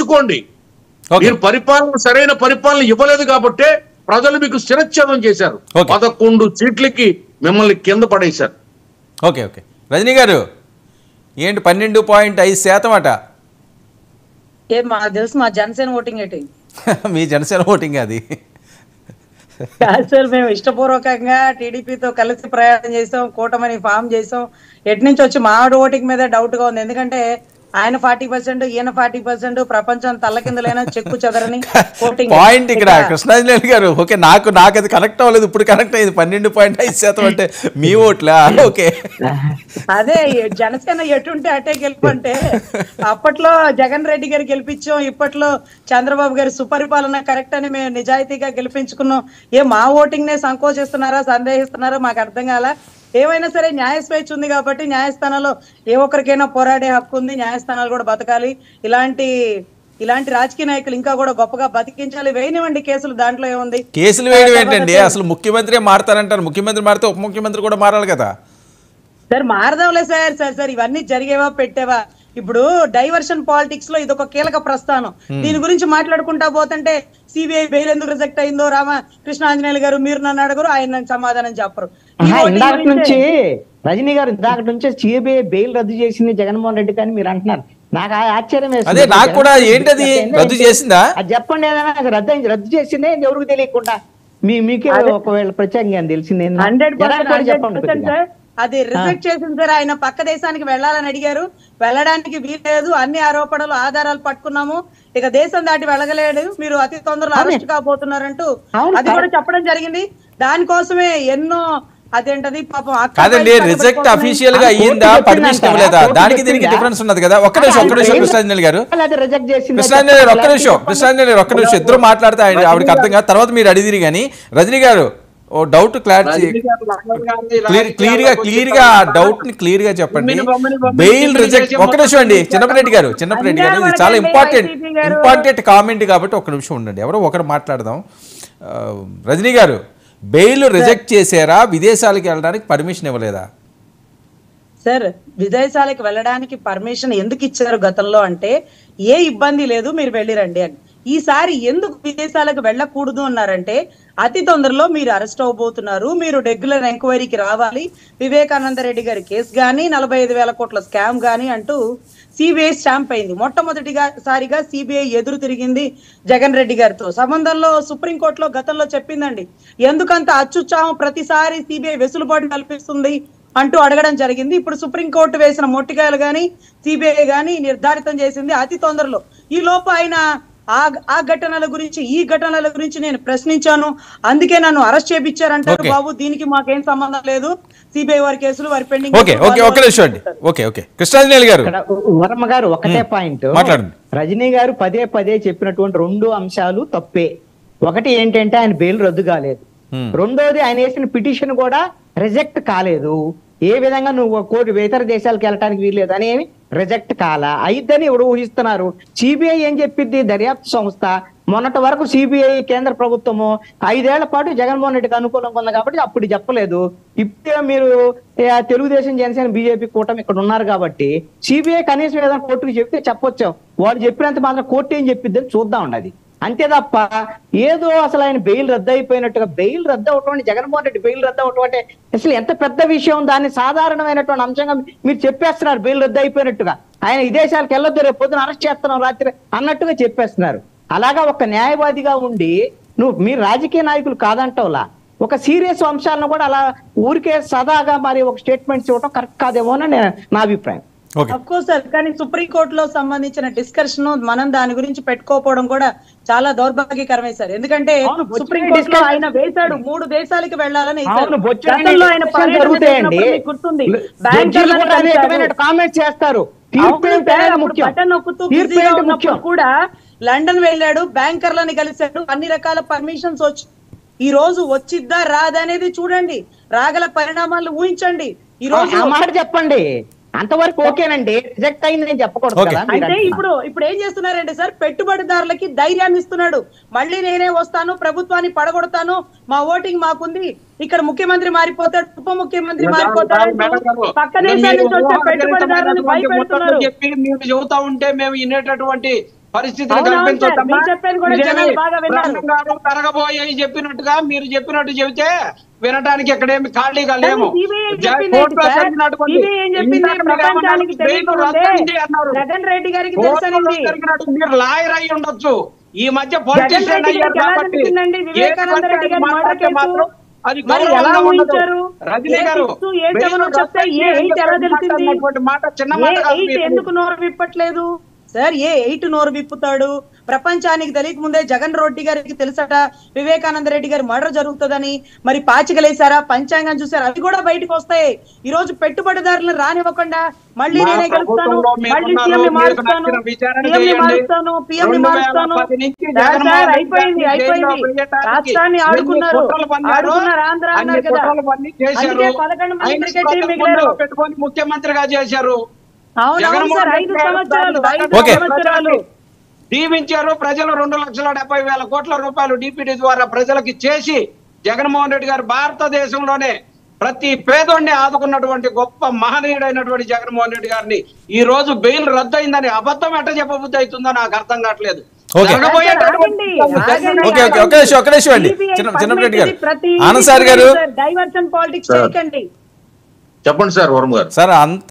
తెచ్చుకోండి ఓకే మీరు పరిపాలన సరైన పరిపాలన ఇవ్వలేదు కాబట్టే ప్రజలు మీకు శిరచ్ఛేదం చేశారు ఓకే. పదకొండు సీట్లకి మిమ్మల్ని కింద పడేశారు ఓకే ఓకే రజనీ గారు ఏంటి పన్నెండు పాయింట్ ఐదు శాతం అట ఏం మాకు తెలుసు మా జనసేన ఓటింగ్ ఏంటి మీ జనసేన ఓటింగ్ అది కాదు సార్ మేము ఇష్టపూర్వకంగా టీడీపీతో కలిసి ప్రయాణం చేసాం కూటమిని ఫామ్ చేసాం ఎటు నుంచి వచ్చి మామిడి ఓటింగ్ మీద డౌట్ గా ఉంది ఎందుకంటే ఆయన ఫార్టీ పర్సెంట్ ఈయన ఫార్టీ పర్సెంట్ ప్రపంచం తల్లకిందులైన చెక్కు చెదరని ఓటింగ్ పాయింట్ ఇక్కడ కృష్ణాంజలి గారు ఓకే నాకు నాకు అది కనెక్ట్ అవ్వలేదు ఇప్పుడు కనెక్ట్ అయింది పన్నెండు పాయింట్ ఐదు శాతం అంటే మీ ఓట్లా ఓకే అదే జనసేన ఎటుంటే అటే గెలుపంటే అప్పట్లో జగన్ రెడ్డి గారు గెలిపించాం ఇప్పట్లో చంద్రబాబు గారి సుపరిపాలన కరెక్ట్ అని మేము నిజాయితీగా గెలిపించుకున్నాం ఏ మా ఓటింగ్ నే సంకోచిస్తున్నారా సందేహిస్తున్నారా మాకు అర్థం కాల ఏమైనా సరే న్యాయ స్వేచ్ఛ ఉంది కాబట్టి న్యాయస్థానంలో ఏ ఒక్కరికైనా పోరాడే హక్కు ఉంది న్యాయస్థానాలు కూడా బతకాలి ఇలాంటి ఇలాంటి రాజకీయ నాయకులు ఇంకా కూడా గొప్పగా బతికించాలి వేయనివ్వండి కేసులు దాంట్లో ఏముంది కేసులు వేయడం ఏంటండి అసలు ముఖ్యమంత్రి మారతారంటారు ముఖ్యమంత్రి మారితే ఉప ముఖ్యమంత్రి కూడా మారాలి కదా సార్ మారదాంలే సార్ సార్ సార్ ఇవన్నీ జరిగేవా పెట్టేవా ఇప్పుడు డైవర్షన్ పాలిటిక్స్ లో ఇది ఒక కీలక ప్రస్థానం దీని గురించి మాట్లాడుకుంటా పోతుంటే సిబిఐ బెయిల్ ఎందుకు రిజెక్ట్ అయిందో రామ కృష్ణాంజనేయులు గారు మీరు నన్ను అడగరు ఆయన నాకు సమాధానం చెప్పరు ఈ ఆహా, voting ఇందాక గురించే- నుంచి రజనీ గారు ఇందాక నుంచి సిబిఐ బెయిల్ రద్దు చేసింది జగన్మోహన్ రెడ్డి కానీ మీరు అంటున్నారు నాకు ఆ ఆశ్చర్యం వేస్తుంది. అదే నాకు కూడా జగన్మోహన్ రెడ్డి ఏంటది? చెప్పింది రద్దు ఏంటి? చేసిందా? అది చెప్పండి ఏదైనా నాకు రద్దు అయింది రద్దు చేసిందే ఎవరికి తెలియకుండా మీ మీకే ఒకవేళ ప్రత్యేకంగా తెలిసింది ఏంది? హండ్రెడ్ జనానికి కూడా చెప్పండి కొద్దిగా. సార్ అది రిజెక్ట్ చేసింది సార్ ఆయన పక్క దేశానికి వెళ్ళాలని అడిగారు వెళ్ళడానికి వీల్లేదు అన్ని ఆరోపణలు ఆధారాలు పట్టుకున్నాము ఇక దేశం దాటి వెళ్ళగలేడు మీరు అతి తొందరలో అరెస్ట్ కాబోతున్నారంటూ అవును, అది కూడా చెప్పడం జరిగింది దానికోసమే ఎన్నో అదేంటది పాపం అక్క కాదండి పైన రిజెక్ట్ పడిపోతున్నాయి. అఫీషియల్ గా ఆ, కోర్టు అయిందా చెప్పిందంట. పర్మిషన్ ఇవ్వలేదా కోర్టు దానికి దీనికి చెప్పిందా? డిఫరెన్స్ ఉన్నది కదా ఒక్క నిమిషం ఒక్క నిమిషం కృష్ణాంజలి గారు లేదా రిజెక్ట్ చేసిందా? కృష్ణాంజలి గారు ఒక్క చెప్పండి. నిమిషం కృష్ణాంజలి గారు ఒక్క నిమిషం ఇద్దరు మాట్లాడితే ఆయన ఆవిడకి అర్థం కాదు తర్వాత మీరు అడిగిరి కానీ రజనీ గారు ఓ డౌట్ క్లారిటీ క్లియర్ క్లియర్ గా క్లియర్ గా డౌట్ ని క్లియర్ గా చెప్పండి బొమ్మని, బొమ్మని, బొమ్మని బెయిల్ బొమ్మని రిజెక్ట్ చేసి ఒక్క నిమిషం అండి చిన్నపరెడ్డి గారు చిన్నపరెడ్డి గారు ఇది చాలా అందరూ important YCP garu. Important comment కాబట్టి ఒక్క నిమిషం ఉండండి ఎవరో ఒకరు మాట్లాడదాం ఆ, రజనీ గారు బెయిల్ రిజెక్ట్ చేశారా విదేశాలకు వెళ్ళడానికి పర్మిషన్ ఇవ్వలేదా సార్ విదేశాలకు వెళ్ళడానికి పర్మిషన్ ఎందుకు ఇచ్చారు గతంలో అంటే ఏ ఇబ్బంది లేదు మీరు వెళ్ళిరండి అని ఈసారి ఎందుకు విదేశాలకు వెళ్ళకూడదు అన్నారంటే అతి తొందరలో మీరు అరెస్ట్ అవబోతున్నారు మీరు రెగ్యులర్ ఎంక్వైరీకి రావాలి వివేకానంద రెడ్డి గారి కేసు గానీ నలభై ఐదు వేల కోట్ల స్కామ్ గానీ అంటూ సిబిఐ స్టాంప్ అయింది మొట్టమొదటిగా సారిగా సిబిఐ ఎదురు తిరిగింది జగన్ రెడ్డి గారితో సంబంధంలో సుప్రీంకోర్టులో గతంలో చెప్పిందండి ఎందుకంత అచ్చుచ్చాము ప్రతిసారి సిబిఐ వెసులుబాటు కల్పిస్తుంది అంటూ అడగడం జరిగింది ఇప్పుడు సుప్రీంకోర్టు వేసిన మొట్టికాయలు గాని సిబిఐ గాని నిర్ధారితం చేసింది అతి తొందరలో ఈ లోపు ఆయన ఆ ఆ ఘటనల గురించి ఈ ఘటనల గురించి నేను ప్రశ్నించాను అందుకే నన్ను అరెస్ట్ చేపించారంటారు Okay. బాబు దీనికి మాకేం సంబంధం లేదు సిబిఐ వారి కేసులు వారి పెండింగ్ ఓకే ఓకే ఒక్క నిమిషం అండి ఓకే ఓకే కృష్ణాంజలి గారు ఇక్కడ వర్మ గారు ఒకటే పాయింట్ మాట్లాడండి. రజనీ గారు పదే పదే చెప్పినటువంటి రెండు అంశాలు తప్పే ఒకటి ఏంటంటే ఆయన బెయిల్ రద్దు కాలేదు Hmm. రెండోది ఆయన వేసిన పిటిషన్ కూడా రిజెక్ట్ కాలేదు ఏ విధంగా నువ్వు కోటి ఇతర దేశాలకు వెళ్ళడానికి వీల్లేదు అని ఏమి రిజెక్ట్ కాల అయిద్దని ఎవరు ఊహిస్తున్నారు సిబిఐ ఏం చెప్పిద్ది దర్యాప్తు సంస్థ మొన్నటి వరకు సిబిఐ కేంద్ర ప్రభుత్వము ఐదేళ్ల పాటు జగన్మోహన్ రెడ్డికి అనుకూలంగా ఉంది కాబట్టి అప్పుడు చెప్పలేదు ఇప్పుడే మీరు ఏ, తెలుగుదేశం జనసేన బీజేపీ కూటమి ఇక్కడ ఉన్నారు కాబట్టి సిబిఐ కనీసం ఏదైనా కోర్టుకు చెప్తే చెప్పొచ్చు వాళ్ళు చెప్పినంత మాత్రం కోర్టు ఏం చెప్పిద్దని చూద్దాం ఉండదు అంతే తప్ప ఏదో అసలు ఆయన బెయిల్ రద్దు అయిపోయినట్టుగా బెయిల్ రద్దు అవటం అంటే జగన్మోహన్ రెడ్డి బెయిల్ రద్దు అవటం అంటే అసలు ఎంత పెద్ద విషయం దాన్ని సాధారణమైనటువంటి అంశంగా మీరు చెప్పేస్తున్నారు బెయిల్ రద్దు అయిపోయినట్టుగా ఆయన విదేశాలకు వెళ్ళొద్దు రేపు పొద్దున అరెస్ట్ చేస్తున్నాం రాత్రి అన్నట్టుగా చెప్పేస్తున్నారు అలాగా ఒక న్యాయవాదిగా ఉండి నువ్వు మీరు రాజకీయ నాయకులు కాదంటావులా ఒక సీరియస్ అంశాలను కూడా అలా ఊరికే సదాగా మరి ఒక స్టేట్మెంట్స్ ఇవ్వటం కరెక్ట్ కాదేమో అని నేను- నా అభిప్రాయం ఓకే అఫ్ కోర్స్ సార్ కానీ సుప్రీం కోర్టులో సంబంధించిన డిస్కషన్ మనం దాని గురించి పెట్టుకోకపోవడం కూడా చాలా దౌర్భాగ్యకరమే సార్ ఎందుకంటే అవును, బొచ్చెడు సుప్రీం కోర్టులో discussion- ఆయన వేశాడు మూడు దేశాలకు వెళ్ళాలని వేశాడు. అవును, బొచ్చెడు గతంలో ఆయన discussion పర్యటన జరుగుతాయండి. చేసినప్పుడు మీకు గుర్తుంది జడ్జీలు బ్యాంకర్లను కూడా కలిశాడు. అనేకమైన కామెంట్స్ చేస్తారు తీర్పు అవును ఏంటి సార్, అనేది అప్పుడు ముఖ్యం బటన్ నొక్కుతూ తీర్పు బిజీగా ఏంటి ఉన్నప్పుడు ముఖ్యం కూడా లండన్ వెళ్ళాడు బ్యాంకర్లను కలిశాడు అన్ని రకాల పర్మిషన్స్ వచ్చి ఈ రోజు వచ్చిద్దా రాదా అనేది చూడండి రాగల పరిణామాలు ఊహించండి ఈ రోజు ఆ మాట చెప్పండి అంతవరకు ఓకేనండి రిజెక్ట్ అయింది నేను చెప్పకూడదు Okay. కదా మీరు అయితే అంటున్నారు. ఇప్పుడు ఇప్పుడు ఏం చేస్తున్నారంటే సార్ పెట్టుబడిదారులకి ధైర్యాన్ని ఇస్తున్నాడు మళ్ళీ నేనే వస్తాను ప్రభుత్వాన్ని పడగొడతాను మా ఓటింగ్ మాకుంది ఇక్కడ ముఖ్యమంత్రి మారిపోతాడు ఉప ముఖ్యమంత్రి మారిపోతాడు అంటూ పక్క దేశాల నుంచి వచ్చే పెట్టుబడిదారులను భయపెడుతున్నారు చెప్పి మీరు చెబుతా ఉంటే మేము వినేటటువంటి పరిస్థితిని అవునవును సార్, కల్పించొద్దమ్మా. మీరు చెప్పేది కూడా ఇదేమి జనాలు బాగా విన్నారు. బ్రహ్మం గారు పెరగబోయాయి చెప్పినట్టుగా మీరు చెప్పినట్టు చెబితే వినడానికి ఎక్కడేమి ఖాళీగా లేము కానీ CBI జై చెప్పింది కోర్టులో సార్. జరిగినటువంటి CBI ఏం చెప్పింది? ఇందాక మీరు ప్రపంచానికి ఏమన్నారు? బెయిల్ తెలియకముందే రద్దయింది అన్నారు. జగన్ రెడ్డి గారికి కోర్టులో తెలుసనింది జరిగినట్టు మీరు లాయర్ అయి ఉండొచ్చు ఈ మధ్య జగన్ పొలిటీషియన్ రెడ్డి అయ్యారు గారికి ఎలా కాబట్టి తెలిసిందండి? ఏది వివేకానంద పడితే రెడ్డి అది గారి మాట్లాడితే మర్డర్ మాత్రం కేసు అది మరి గౌరవంగా ఎలా ఉండదు. ఊహించారు? రజనీ ఏ గారు సిక్స్, ఏ బెయిల్ సెవెన్ చెప్తే ఏ ఎయిట్ ఎలా తెలిసింది? మాట్లాడినటువంటి మాట చిన్న ఏ మాట కాదు ఎయిట్ మీరు. ఎందుకు నోరు విప్పట్లేదు సార్ ఏ ఎయిట్ నోరు విప్పుతాడు ప్రపంచానికి తెలియక ముందే జగన్ రెడ్డి గారికి తెలుసట వివేకానంద రెడ్డి గారి మర్డర్ జరుగుతుందని మరి పాచికలేసారా పంచాంగం చూసారా అవి కూడా బయటకు వస్తాయి ఈ రోజు పెట్టుబడిదారులను రానివ్వకుండా మళ్ళీ మా నేనే గెలుస్తాను ప్రభుత్వంలో మీరు మళ్ళీ ఉన్నారు, సీఎం ని మీకు మారుస్తాను నచ్చిన విచారణ సీఎం ని చేయండి. మారుస్తాను పిఎం ని 2010 మారుస్తాను నుంచి సార్, జగన్మోహన్ సార్, రెడ్డి అయిపోయింది గారిని అయిపోయింది జైల్లో వేయటానికి రాష్ట్రాన్ని ఎన్ని ఆడుకున్నారు కుట్రలు పన్నారో, ఆడుకున్నారు ఆంధ్ర అన్ని అన్నారు కదా కుట్రలు పన్ని చేశారు. అందుకే పదకొండు మంది ఆయన క్రికెట్ టీం స్వతంత్ర మిగిలారు ముందులో పెట్టుకొని ముఖ్యమంత్రిగా చేశారు అవునవును జగన్మోహన్ సార్ రెడ్డి ఐదు గారు సంవత్సరాలు దాన్ని ఐదు ఓకే. సంవత్సరాలు దీవించారు ప్రజలు రెండు లక్షల డెబ్బై వేల కోట్ల రూపాయలు డిపిడి ద్వారా ప్రజలకి చేసి జగన్మోహన్ రెడ్డి గారు భారతదేశంలోనే ప్రతి పేదోడిని ఆదుకున్నటువంటి గొప్ప మహనీయుడైనటువంటి జగన్మోహన్ రెడ్డి గారిని ఈ రోజు బెయిల్ రద్దయిందని అబద్ధం ఎట్ట చెప్పబుద్ధి అవుతుందో నాకు అర్థం కావట్లేదు ఓకే. జరగబోయేటటువంటి ఆగండి, ఆగండి. ఓకే ఓకే ఒక్క నిమిషం ఒక్క నిమిషం అండి CBI చిన్న చిన్నరెడ్డి గారు ప్రతి Anand sir garu diversion politics sir. చేయకండి చెప్పండి సార్ వరం గారు సార్ అంత